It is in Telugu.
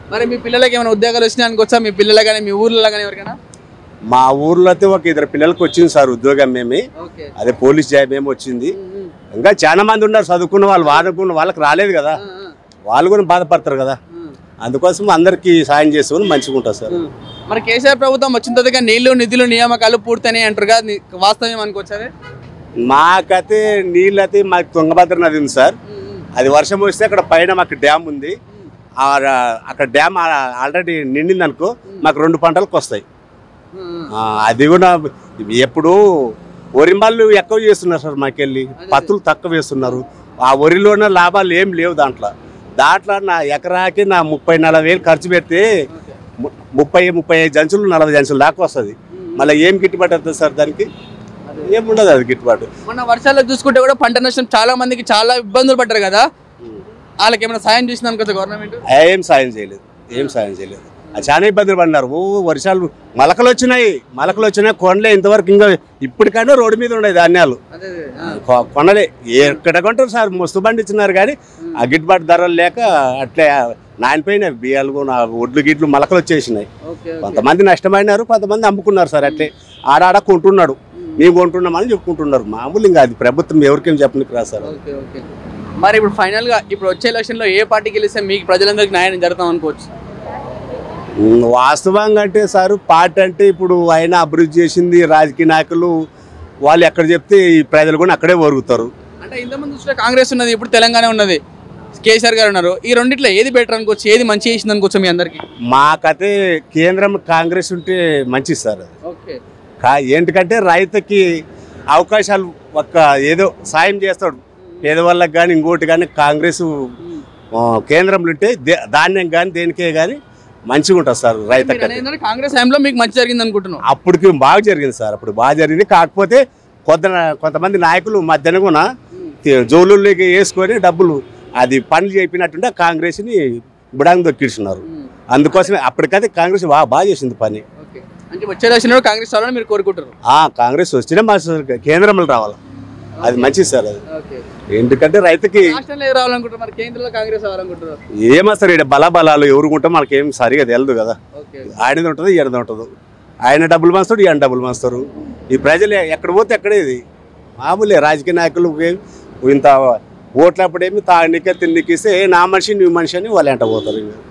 మరి మీ పిల్లలకి ఏమైనా ఉద్యోగాలు వచ్చినాయని వచ్చా మీ పిల్లలు కానీ మీ ఊర్లో కానీ ఎవరికైనా మా ఊర్లో అయితే ఒక ఇద్దరు పిల్లలకి వచ్చింది సార్ ఉద్యోగం మేమే ఓకే అదే పోలీస్ జాబ్ ఏమి వచ్చింది ఇంకా చాలా మంది ఉన్నారు చదువుకున్న వాళ్ళు వాడుకున్న వాళ్ళకి రాలేదు కదా వాళ్ళు కూడా బాధపడతారు కదా అందుకోసం అందరికీ సాయం చేసుకుని మంచిగా ఉంటుంది సార్ మరి కేసీఆర్ ప్రభుత్వం వచ్చిన తర్వాత నీళ్లు నిధులు నియామకాలు పూర్తయినాయి అంటారు కదా ని- వాస్తవం అనుకోవచ్చా మాకైతే నీళ్ళు అయితే మాకు తుంగభద్ర నది ఉంది సార్ అది వర్షం వస్తే అక్కడ పైన మాకు డ్యామ్ ఉంది ఆ ర- అక్కడ డ్యామ్ ఆల్రెడీ నిండింది అనుకో మాకు రెండు పంటలకు వస్తాయి ఆ, అది కూడా ఎప్పుడు వరి మళ్ళు ఎక్కువ చేస్తున్నారు సార్ మాకెళ్ళి పత్తులు తక్కువ వేస్తున్నారు ఆ వరిలోనే లాభాలు ఏం లేవు దాంట్లో దాంట్లో నా ఎకరాకి నా ముప్పై నలభై వేలు ఖర్చు పెడితే ము- ముప్పై ముప్పై ఐదు జంచులు నలభై జంచులు దాకా వస్తుంది మళ్ళీ ఏం గిట్టుబాటు అవుతుంది సార్ దానికి ఏముండదు అది గిట్టుబాటు మొన్న వర్షాలు చూసుకుంటే కూడా పంట నష్టం చాలా మందికి చాలా ఇబ్బందులు పడ్డారు కదా వాళ్ళకి ఏమైనా సాయం చేసింది అనుకోవచ్చు గవర్నమెంట్ ఏం సాయం చేయలేదు ఏం సాయం చేయలేదు అది చాలా ఇబ్బందులు పడినారు ఓ వర్షాలు మలకలు వచ్చినాయి మలకలు వచ్చినాయి కొండలే ఇంతవరకు ఇంకా ఇప్పటికైనా రోడ్డు మీద ఉన్నాయి ధాన్యాలు అదే అదే. ఆ. కొ- కొనలే ఎక్కడ కొంటారు సార్ మస్తు బండి ఇచ్చినారు కానీ ఆ గిట్టుబాటు ధరలు లేక అట్లే నానిపోయినాయి బియ్యాలు కూడా ఒడ్లు గిట్లు మలకలు వచ్చేసినాయి ఓకే ఓకే. కొంతమంది నష్టమైనారు కొంతమంది అమ్ముకున్నారు సార్ అట్లే ఆడాడ కొంటున్నాడు మేము కొంటున్నామని చెప్పుకుంటున్నారు మామూలు ఇంకా అది ప్రభుత్వం ఎవరికేం చెప్పనికి రా సార్ ఓకే ఓకే మరి ఇప్పుడు ఫైనల్ గా ఇప్పుడు వచ్చే ఎలక్షన్ లో ఏ పార్టీ గెలిస్తే మీకు ప్రజలందరికీ న్యాయం జరుగుతాం అనుకోవచ్చు ఉమ్, వాస్తవంగా అంటే సార్ పార్టీ అంటే ఇప్పుడు ఆయన అభివృద్ధి చేసింది రాజకీయ నాయకులు వాళ్ళు ఎక్కడ చెప్తే ఈ ప్రజలు కూడా అక్కడే ఒరుగుతారు అంటే ఇంతకుముందు చూస్తే కాంగ్రెస్ ఉన్నది ఇప్పుడు తెలంగాణ ఉన్నది కేసీఆర్ గారు ఉన్నారు ఈ రెండిట్లో ఏది బెటర్ అనుకోవచ్చు ఏది మంచి చేసింది అనుకోవచ్చు మీ అందరికి మాకైతే కేంద్రం కాంగ్రెస్ ఉంటే మంచిది సార్ అది ఓకే కా- ఏంటికంటే రైతుకి అవకాశాలు ఒక్క ఏదో సాయం చేస్తాడు పేదవాళ్ళకి కానీ ఇంకోటి కానీ కాంగ్రెస్ ఆ, కేంద్రంలో ఉంటే దే- ధాన్యం కానీ దేనికే కానీ మంచిగా ఉంటుంది సార్ మీరు రైతుకి అనేది ఏంటంటే కాంగ్రెస్ టైంలో మీకు మంచి జరిగింది అనుకుంటున్నాం అప్పటికి బాగా జరిగింది సార్ అప్పుడు బాగా జరిగింది కాకపోతే కొంత కొంతమంది నాయకులు మధ్యన కూడా జోలుల్లోకి వేసుకొని డబ్బులు అది పనులు చెప్పినట్టుంటే కాంగ్రెస్ని బుడాంగి దొక్కిస్తున్నారు అందుకోసమే అప్పటికైతే కాంగ్రెస్ బాగా బాగా చేసింది పని ఓకే అంటే వచ్చే ఎలక్షన్లో కాంగ్రెస్ రావాలని మీరు కోరుకుంటారు ఆ కాంగ్రెస్ వచ్చినా మా కేంద్రంలో రావాలి అది మంచిది సార్ అది ఓకే ఎందుకంటే రైతుకి రాష్ట్రంలో ఏ రావాలనుకుంటారు మరి కేంద్రంలో కాంగ్రెస్ రావాలనుకుంటారు ఏమస్తారు ఇక్కడ బలాబలాలు ఎవరు ఉంటే మనకేం సరిగా తెలియదు కదా ఓకే ఆయనది ఉంటుంది ఈయనది ఉంటుంది ఆయన డబ్బులు మాస్తాడు ఈయన డబ్బులు మాస్తారు ఈ ప్రజలు ఎక్కడ పోతే అక్కడే ఇది మామూలే రాజకీయ నాయకులు ఏం- ఇంత ఓట్లప్పుడేమి తాగనికే తిన్నికిస్తే ఏ నా మనిషి నీ మనిషి అని వాళ్ళు ఎంట పోతారు